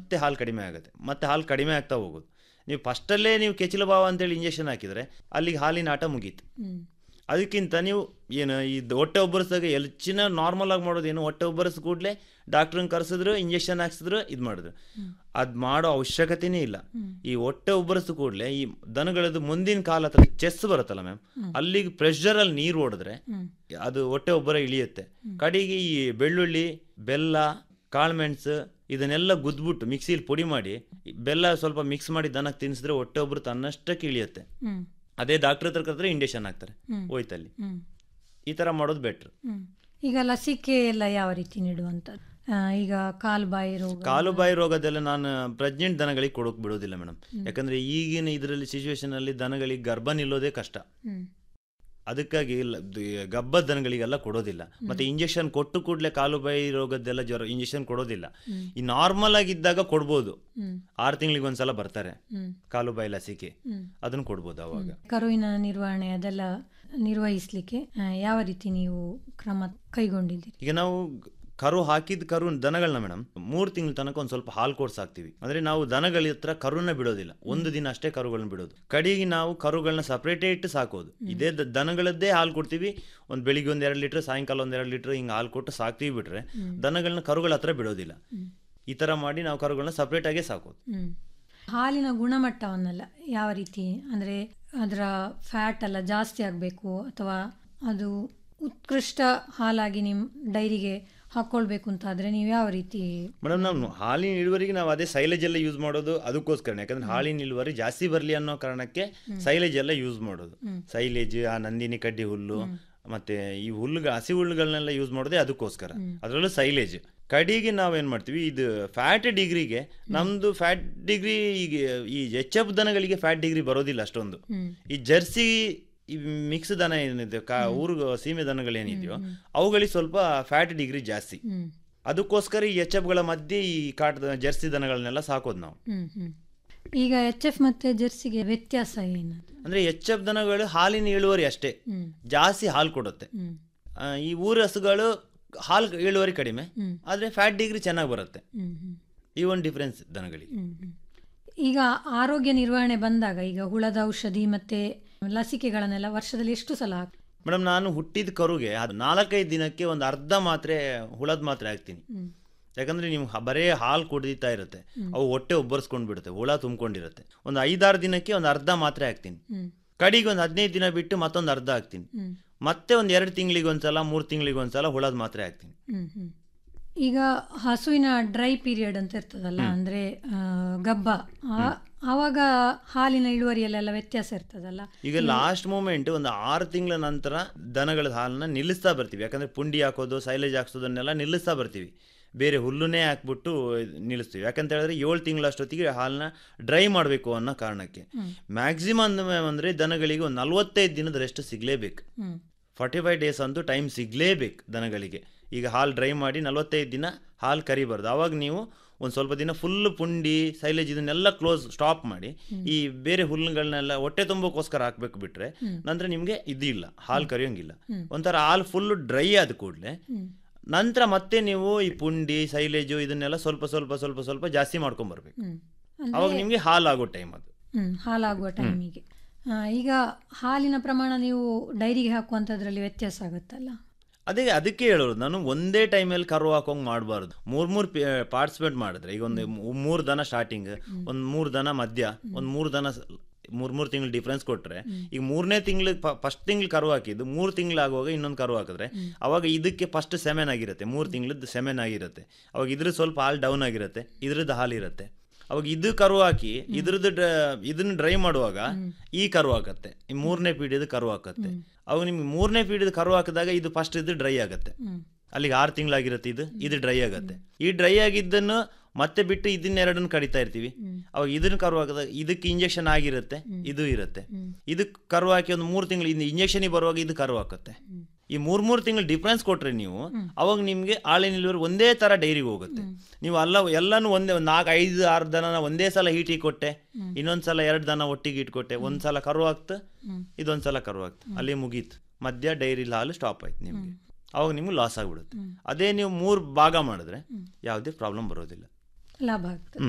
ಮತ್ತೆ ಹಾಲು ಕಡಿಮೆ ಆಗುತ್ತೆ ಮತ್ತೆ ಹಾಲು ಕಡಿಮೆ ಆಗ್ತಾ ಹೋಗೋದು ನೀವು ಫಸ್ಟಲ್ಲೇ ನೀವು ಕೆಚ್ಚಲು ಭಾವ ಅಂತೇಳಿ ಇಂಜೆಕ್ಷನ್ ಹಾಕಿದರೆ ಅಲ್ಲಿಗೆ ಹಾಲಿನ ಆಟ ಮುಗೀತು ಹ್ಮ್ ಅದಕ್ಕಿಂತ ನೀವು ಏನು ಈ ಹೊಟ್ಟೆ ಒಬ್ಬರಿಸಿದಾಗ ಹೆಚ್ಚಿನ ನಾರ್ಮಲ್ ಆಗಿ ಮಾಡೋದು ಏನು ಹೊಟ್ಟೆ ಒಬ್ಬರಿಸ್ ಕೂಡಲೇ ಡಾಕ್ಟ್ರನ್ನ ಕರೆಸಿದ್ರು ಇಂಜೆಕ್ಷನ್ ಹಾಕ್ಸಿದ್ರು ಇದು ಮಾಡಿದ್ರು ಅದು ಮಾಡೋ ಅವಶ್ಯಕತೆನೇ ಇಲ್ಲ ಈ ಹೊಟ್ಟೆ ಉಬ್ಬರಿಸಿದ ಕೂಡಲೇ ಈ ದನಗಳದ್ದು ಮುಂದಿನ ಕಾಲ ಹತ್ರ ಚೆಸ್ ಬರುತ್ತಲ್ಲ ಮ್ಯಾಮ್ ಅಲ್ಲಿಗೆ ಪ್ರೆಷರಲ್ಲಿ ನೀರು ಹೊಡೆದ್ರೆ ಅದು ಹೊಟ್ಟೆ ಒಬ್ಬರ ಇಳಿಯುತ್ತೆ ಕಡೆಗೆ ಈ ಬೆಳ್ಳುಳ್ಳಿ ಬೆಲ್ಲ ಕಾಳುಮೆಣಸು ಇದನ್ನೆಲ್ಲ ಗುದ್ಬಿಟ್ಟು ಮಿಕ್ಸಿಲಿ ಪುಡಿ ಮಾಡಿ ಈ ಬೆಲ್ಲ ಸ್ವಲ್ಪ ಮಿಕ್ಸ್ ಮಾಡಿ ದನಕ್ಕೆ ತಿನ್ನಿಸಿದ್ರೆ ಹೊಟ್ಟೆ ಒಬ್ಬರು ತನ್ನಷ್ಟಕ್ಕೆ ಇಳಿಯುತ್ತೆ ಹ್ಮ್ ಅದೇ ಡಾಕ್ಟರ್ ಹತ್ರ ಕರೆದ್ರೆ ಇಂಜೆಕ್ಷನ್ ಹಾಕ್ತಾರೆ ಹ್ಮ್. ಹೋಯ್ತಲ್ಲಿ ಹ್ಮ್ ಈ ಥರ ಮಾಡೋದು ಬೆಟ್ರ್ ಹ್ಮ್ ಈಗ ಲಸಿಕೆ ಎಲ್ಲ ಯಾವ ರೀತಿ ನೀಡುವಂಥದ್ದು ಆ, ಈಗ ಕಾಲ್ಬಾಯಿ ರೋಗ ಕಾಲು ಬಾಯಿ ರೋಗದೆಲ್ಲ ನಾನು ಪ್ರೆಗ್ನೆಂಟ್ ದನಗಳಿಗೆ ಕೊಡೋಕೆ ಬಿಡೋದಿಲ್ಲ ಮೇಡಮ್ ಯಾಕಂದ್ರೆ ಈಗಿನ ಇದರಲ್ಲಿ ಸಿಚುವೇಶನ್ ಅಲ್ಲಿ ದನಗಳಿಗೆ ಗರ್ಭ ನಿಲ್ಲೋದೇ ಕಷ್ಟ ಹ್ಮ್ ಅದಕ್ಕಾಗಿ ಲ- ದ- ಗಬ್ಬದ ದನಗಳಿಗೆಲ್ಲ ಕೊಡೋದಿಲ್ಲ ಮತ್ತೆ ಇಂಜೆಕ್ಷನ್ ಕೊಟ್ಟು ಕೂಡಲೇ ಕಾಲು ಬಾಯಿ ರೋಗದ್ದೆಲ್ಲ ಜ್ವರ ಇಂಜೆಕ್ಷನ್ ಕೊಡೋದಿಲ್ಲ ಈ ನಾರ್ಮಲ್ ಆಗಿದ್ದಾಗ ಕೊಡ್ಬೋದು ಹ್ಮ್ ಆರು ತಿಂಗಳಿಗೆ ಒಂದ್ಸಲ ಬರ್ತಾರೆ ಹ್ಮ್ ಕಾಲು ಬಾಯಿ ಲಸಿಕೆ ಹ್ಮ್ ಅದನ್ನ ಕೊಡ್ಬೋದು ಅವಾಗ ಕರುವಿನ ನಿರ್ವಹಣೆ ಅದೆಲ್ಲ ನಿರ್ವಹಿಸಲಿಕ್ಕೆ ಯಾವ ರೀತಿ ನೀವು ಕ್ರಮ ಕೈಗೊಂಡಿದ್ದೀರಿ ಈಗ ನಾವು ಗ್- ಕರು ಹಾಕಿದ ಕರು ದನಗಳನ್ನ ಮೇಡಮ್ ಮೂರು ತಿಂಗಳ ತನಕ ಒಂದು ಸ್ವಲ್ಪ ಹಾಲು ಕೊಡ್ಸಾಕ್ತಿವಿ ಅಂದ್ರೆ ನಾವು ದನಗಳ ಹತ್ರ ಕರುನ ಬಿಡೋದಿಲ್ಲ ಒಂದು ದಿನ ಅಷ್ಟೇ ಕರುಗಳನ್ನ ಬಿಡೋದು ಕಡೆಗೆ ನಾವು ಕರುಗಳನ್ನ ಸಪ್ರೇಟೇ ಇಟ್ಟು ಸಾಕೋದು ಇದೇ ದ- ದನಗಳದ್ದೇ ಹಾಲು ಕೊಡ್ತೀವಿ ಒಂದು ಬೆಳಿಗ್ಗೆ ಒಂದು ಎರಡು ಲೀಟ್ರ್ ಸಾಯಂಕಾಲ ಒಂದು ಎರಡು ಲೀಟ್ರ್ ಹಿಂಗೆ ಹಾಲು ಕೊಟ್ಟು ಸಾಕ್ತೀವಿ ಬಿಟ್ರೆ ದನಗಳನ್ನ ಕರುಗಳ ಹತ್ರ ಬಿಡೋದಿಲ್ಲ ಈ ಥರ ಮಾಡಿ ನಾವು ಕರುಗಳನ್ನ ಸಪ್ರೇಟ್ ಆಗೇ ಸಾಕೋದು ಹ್ಮ್ ಹಾಲಿನ ಗುಣಮಟ್ಟವನ್ನೆಲ್ಲ ಯಾವ ರೀತಿ ಅಂದರೆ ಅದರ ಫ್ಯಾಟ್ ಎಲ್ಲ ಜಾಸ್ತಿ ಆಗಬೇಕು ಅಥವಾ ಅದು ಉತ್ಕೃಷ್ಟ ಹಾಲಾಗಿ ನಿಮ್ಮ ಡೈರಿಗೆ ಹಾಕ್ಕೊಳ್ಬೇಕು ಅಂತಾದರೆ ನೀವು ಯಾವ ರೀತಿ ಮೇಡಮ್ ನಾವು ಹಾಲಿನ ಇಳುವರಿಗೆ ನಾವು ಅದೇ ಸೈಲೇಜ್ ಎಲ್ಲ ಯೂಸ್ ಮಾಡೋದು ಅದಕ್ಕೋಸ್ಕರ ಯಾಕಂದ್ರೆ ಹಾಲಿನ ಇಳುವರಿ ಜಾಸ್ತಿ ಬರಲಿ ಅನ್ನೋ ಕಾರಣಕ್ಕೆ ಸೈಲೇಜ್ ಎಲ್ಲ ಯೂಸ್ ಮಾಡೋದು ಸೈಲೇಜ್ ಆ ನಂದಿನಿ ಕಡ್ಡಿ ಹುಲ್ಲು ಮತ್ತೆ ಈ ಹುಲ್ಲು ಹಸಿ ಹುಲ್ಲುಗಳನ್ನೆಲ್ಲ ಯೂಸ್ ಮಾಡೋದೇ ಅದಕ್ಕೋಸ್ಕರ ಅದರಲ್ಲೂ ಸೈಲೇಜ್ ಕಡಿಗೆ ನಾವೇನ್ ಮಾಡ್ತೀವಿ ಇದು ಫ್ಯಾಟ್ ಡಿಗ್ರಿಗೆ ನಮ್ದು ಫ್ಯಾಟ್ ಡಿಗ್ರಿ ಈಗ ಈ ಎಚ್ ಎಫ್ ದನಗಳಿಗೆ ಫ್ಯಾಟ್ ಡಿಗ್ರಿ ಬರೋದಿಲ್ಲ ಅಷ್ಟೊಂದು ಈ ಜರ್ಸಿ ಈ ಮಿಕ್ಸ್ ದನ ಏನಿದೆ ಕಾ ಊರು ಸೀಮೆ ದನಗಳೇನಿದೆಯೋ ಅವುಗಳಿಗೆ ಸ್ವಲ್ಪ ಫ್ಯಾಟ್ ಡಿಗ್ರಿ ಜಾಸ್ತಿ ಹ್ಮ್ ಅದಕ್ಕೋಸ್ಕರ ಈ ಎಚ್ ಎಫ್ಗಳ ಮಧ್ಯೆ ಈ ಕಾಟದ ಜರ್ಸಿ ದನಗಳನ್ನೆಲ್ಲ ಸಾಕೋದು ನಾವು ಹ್ಮ್ ಹ್ಮ್ ಈಗ ಎಚ್ ಎಫ್ ಮತ್ತು ಜೆರ್ಸಿಗೆ ವ್ಯತ್ಯಾಸ ಏನದು ಅಂದ್ರೆ ಎಚ್ ಎಫ್ ದನಗಳು ಹಾಲಿನ ಇಳುವರಿ ಅಷ್ಟೇ ಹ್ಮ್ ಜಾಸ್ತಿ ಹಾಲು ಕೊಡುತ್ತೆ ಹ್ಮ್ ಆ, ಈ ಊರು ಹಸುಗಳು ಹಾಲು ಇಳುವರಿ ಕಡಿಮೆ ಹ್ಮ್. ಆದ್ರೆ ಫ್ಯಾಟ್ ಡಿಗ್ರಿ ಚೆನ್ನಾಗಿ ಬರುತ್ತೆ ಹ್ಮ್ ಹ್ಮ್ ಈ ಒಂದು ಡಿಫ್ರೆನ್ಸ್ ದನಗಳಿಗೆ ಹ್ಮ್ ಹ್ಮ್. ಈಗ ಆರೋಗ್ಯ ನಿರ್ವಹಣೆ ಬಂದಾಗ ಈಗ ಹುಳದ ಔಷಧಿ ಮತ್ತೆ ಲಸಿಕೆಗಳನ್ನೆಲ್ಲ ವರ್ಷದಲ್ಲಿ ಎಷ್ಟು ಸಲ ಹಾಕ್ ಮೇಡಮ್ ನಾನು ಹುಟ್ಟಿದ ಕರುಗೆ ಅದು ನಾಲ್ಕೈದು ದಿನಕ್ಕೆ ಒಂದು ಅರ್ಧ ಮಾತ್ರೆ ಹುಳದ ಮಾತ್ರೆ ಹಾಕ್ತೀನಿ ಹ್ಮ್ ಯಾಕಂದ್ರೆ ನೀವು ಹ- ಬರೇ ಹಾಲು ಕುಡಿತಾ ಇರುತ್ತೆ ಅವು ಹೊಟ್ಟೆ ಒಬ್ಬರ್ಸ್ಕೊಂಡು ಬಿಡುತ್ತೆ ಹುಳ ತುಂಬಿಕೊಂಡಿರುತ್ತೆ ಒಂದು ಐದಾರು ದಿನಕ್ಕೆ ಒಂದು ಅರ್ಧ ಮಾತ್ರೆ ಹಾಕ್ತೀನಿ ಹ್ಮ್ ಕಡೆಗೆ ಒಂದು ಹದಿನೈದು ದಿನ ಬಿಟ್ಟು ಮತ್ತೊಂದು ಅರ್ಧ ಹಾಕ್ತೀನಿ ಹ್ಮ್ ಮತ್ತೆ ಒಂದು ಎರಡು ತಿಂಗಳಿಗೆ ಒಂದ್ಸಲ ಮೂರು ತಿಂಗಳಿಗೆ ಒಂದ್ಸಲ ಹುಳದ ಮಾತ್ರೆ ಹಾಕ್ತೀನಿ ಹ್ಮ್ ಹ್ಮ್ ಈಗ ಹಸುವಿನ ಡ್ರೈ ಪೀರಿಯಡ್ ಅಂತ ಇರ್ತದಲ್ಲ ಅಂದ್ರೆ ಆ, ಗಬ್ಬ ಆ- ಆವಾಗ ಹಾಲಿನ ಇಳುವರಿಯಲ್ಲೆಲ್ಲ ವ್ಯತ್ಯಾಸ ಇರ್ತದಲ್ಲ ಈಗ ಲಾಸ್ಟ್ ಮೂಮೆಂಟ್ ಒಂದು ಆರು ತಿಂಗಳ ನಂತರ ದನಗಳ ಹಾಲನ್ನ ನಿಲ್ಲಿಸ್ತಾ ಬರ್ತೀವಿ ಯಾಕಂದ್ರೆ ಪುಂಡಿ ಹಾಕೋದು ಸೈಲೇಜ್ ಹಾಕ್ಸೋದನ್ನೆಲ್ಲ ನಿಲ್ಲಿಸ್ತಾ ಬರ್ತೀವಿ ಬೇರೆ ಹುಲ್ಲುನೇ ಹಾಕ್ಬಿಟ್ಟು ನಿಲ್ಲಿಸ್ತೀವಿ ಯಾಕಂತ ಹೇಳಿದ್ರೆ ಏಳು ತಿಂಗಳಷ್ಟೊತ್ತಿಗೆ ಹಾಲನ್ನ ಡ್ರೈ ಮಾಡಬೇಕು ಅನ್ನೋ ಕಾರಣಕ್ಕೆ ಮ್ಯಾಕ್ಸಿಮಮ್ ಅಂದರೆ ದನಗಳಿಗೆ ಒಂದು ನಲ್ವತ್ತೈದು ದಿನದ ರೆಸ್ಟ್ ಸಿಗಲೇಬೇಕು ಹ್ಮ್ ಫಾರ್ಟಿ ಫೈವ್ ಡೇಸ್ ಅಂತೂ ಟೈಮ್ ಸಿಗಲೇಬೇಕು ದನಗಳಿಗೆ ಈಗ ಹಾಲು ಡ್ರೈ ಮಾಡಿ ನಲವತ್ತೈದು ದಿನ ಹಾಲು ಕರಿಬಾರ್ದು ಆವಾಗ ನೀವು ಒಂದು ಸ್ವಲ್ಪ ದಿನ ಫುಲ್ ಪುಂಡಿ ಸೈಲೇಜ್ ಇದನ್ನೆಲ್ಲ ಕ್ಲೋಸ್ ಸ್ಟಾಪ್ ಮಾಡಿ ಈ ಬೇರೆ ಹುಲ್ಲುಗಳನ್ನೆಲ್ಲ ಹೊಟ್ಟೆ ತುಂಬೋಕ್ಕೋಸ್ಕರ ಹಾಕ್ಬೇಕು ಬಿಟ್ರೆ ನಂತರ ನಿಮಗೆ ಇದಿಲ್ಲ ಹಾಲು ಕರಿಯೋಂಗಿಲ್ಲ ಒಂಥರ ಹಾಲು ಫುಲ್ ಡ್ರೈ ಆದ ಕೂಡಲೇ ನಂತರ ಮತ್ತೆ ನೀವು ಈ ಪುಂಡಿ ಸೈಲೇಜು ಇದನ್ನೆಲ್ಲ ಸ್ವಲ್ಪ ಸ್ವಲ್ಪ ಸ್ವಲ್ಪ ಸ್ವಲ್ಪ ಜಾಸ್ತಿ ಮಾಡ್ಕೊಂಬರ್ಬೇಕು ಹ್ಮ್ ಅವಾಗ ನಿಮಗೆ ಹಾಲು ಆಗೋ ಟೈಮ್ ಅದು ಹ್ಮ್ ಹಾಲಾಗುವ ಟೈಮಿಗೆ ಈಗ ಹಾಲಿನ ಪ್ರಮಾಣ ನೀವು ಡೈರಿಗೆ ಹಾಕುವಂಥದ್ರಲ್ಲಿ ವ್ಯತ್ಯಾಸ ಆಗುತ್ತಲ್ಲ ಅದೇ ಅದಕ್ಕೆ ಹೇಳೋದು ನಾನು ಒಂದೇ ಟೈಮಲ್ಲಿ ಕರು ಹಾಕೋಂಗ್ ಮಾಡಬಾರ್ದು ಮೂರ್ ಮೂರ್ ಪಾರ್ಟಿಸಿಪೇಟ್ ಮಾಡಿದ್ರೆ ಈಗ ಒಂದು ಮೂರು ದನ ಸ್ಟಾರ್ಟಿಂಗ್ ಒಂದು ಮೂರು ದನ ಮಧ್ಯ ಒಂದು ಮೂರು ದನ ಸ- ಮೂರ್ ಮೂರು ತಿಂಗಳು ಡಿಫ್ರೆನ್ಸ್ ಕೊಟ್ರೆ ಈಗ ಮೂರನೇ ತಿಂಗಳು ಫಸ್ಟ್ ತಿಂಗಳು ಕರು ಹಾಕಿದ್ದು ಮೂರು ತಿಂಗಳು ಆಗುವಾಗ ಇನ್ನೊಂದು ಕರು ಹಾಕಿದ್ರೆ ಅವಾಗ ಇದಕ್ಕೆ ಫಸ್ಟ್ ಸೆಮೆನ್ ಆಗಿರುತ್ತೆ ಮೂರು ತಿಂಗಳದ್ದು ಸೆಮೆನ್ ಆಗಿರುತ್ತೆ ಅವಾಗ ಇದ್ರ ಸ್ವಲ್ಪ ಹಾಲು ಡೌನ್ ಆಗಿರುತ್ತೆ ಇದ್ರದ್ದು ಹಾಲು ಇರುತ್ತೆ ಅವಾಗ ಇದು ಕರು ಹಾಕಿ ಇದ್ರದ್ದು ಡ- ಇದನ್ನ ಡ್ರೈ ಮಾಡುವಾಗ ಈ ಕರು ಹಾಕತ್ತೆ ಈ ಮೂರನೇ ಪೀಡಿಯದ ಕರು ಹಾಕತ್ತೆ ಅವಾಗ ನಿಮ್ಗೆ ಮೂರನೇ ಪೀಡಿಯದ ಕರು ಹಾಕಿದಾಗ ಇದು ಫಸ್ಟ್ ಇದು ಡ್ರೈ ಆಗತ್ತೆ ಹ್ಮ್ ಅಲ್ಲಿಗೆ ಆರು ತಿಂಗಳಾಗಿರುತ್ತೆ ಇದು ಇದು ಡ್ರೈ ಆಗತ್ತೆ ಈ ಡ್ರೈ ಆಗಿದ್ದನ್ನು ಮತ್ತೆ ಬಿಟ್ಟು ಇದನ್ನೆರಡನ್ನ ಕಡಿತಾ ಇರ್ತೀವಿ ಅವಾಗ ಇದನ್ನ ಕರು ಹಾಕಿದಾಗ ಇದಕ್ಕೆ ಇಂಜೆಕ್ಷನ್ ಆಗಿರುತ್ತೆ ಇದು ಇರುತ್ತೆ ಇದಕ್ಕೆ ಕರು ಹಾಕಿ ಒಂದು ಮೂರು ತಿಂಗಳು ಇನ್ನು ಇಂಜೆಕ್ಷನ್ ಬರುವಾಗ ಇದು ಕರು ಹಾಕತ್ತೆ ಈ ಮೂರ್ ಮೂರು ತಿಂಗಳು ಡಿಫ್ರೆನ್ಸ್ ಕೊಟ್ರೆ ನೀವು ಅವಾಗ ನಿಮ್ಗೆ ಹಾಲಿನ ಇಳುವರಿ ಒಂದೇ ತರ ಡೈರಿಗೆ ಹೋಗುತ್ತೆ ನೀವು ಅಲ್ಲ ಎಲ್ಲಾನು ಒಂದೇ ಒಂದು ನಾಲ್ಕು ಐದು ಆರು ದನ ಒಂದೇ ಸಲ ಹೀಟಿಗೆ ಕೊಟ್ಟೆ ಇನ್ನೊಂದ್ ಸಲ ಎರಡು ದನ ಒಟ್ಟಿಗೆ ಇಟ್ಕೊಟ್ಟೆ ಒಂದ್ ಸಲ ಕರು ಹಾಕ್ತು ಇದೊಂದ್ ಸಲ ಕರು ಹಾಕ್ತು ಅಲ್ಲಿ ಮುಗೀತು ಮಧ್ಯ ಡೈರಿ ಹಾಲು ಸ್ಟಾಪ್ ಆಯ್ತು ನಿಮ್ಗೆ ಅವಾಗ ನಿಮ್ಗೆ ಲಾಸ್ ಆಗ್ಬಿಡುತ್ತೆ ಅದೇ ನೀವು ಮೂರು ಭಾಗ ಮಾಡಿದ್ರೆ ಯಾವುದೇ ಪ್ರಾಬ್ಲಮ್ ಬರೋದಿಲ್ಲ ಲಾಭ ಆಗ್ತದೆ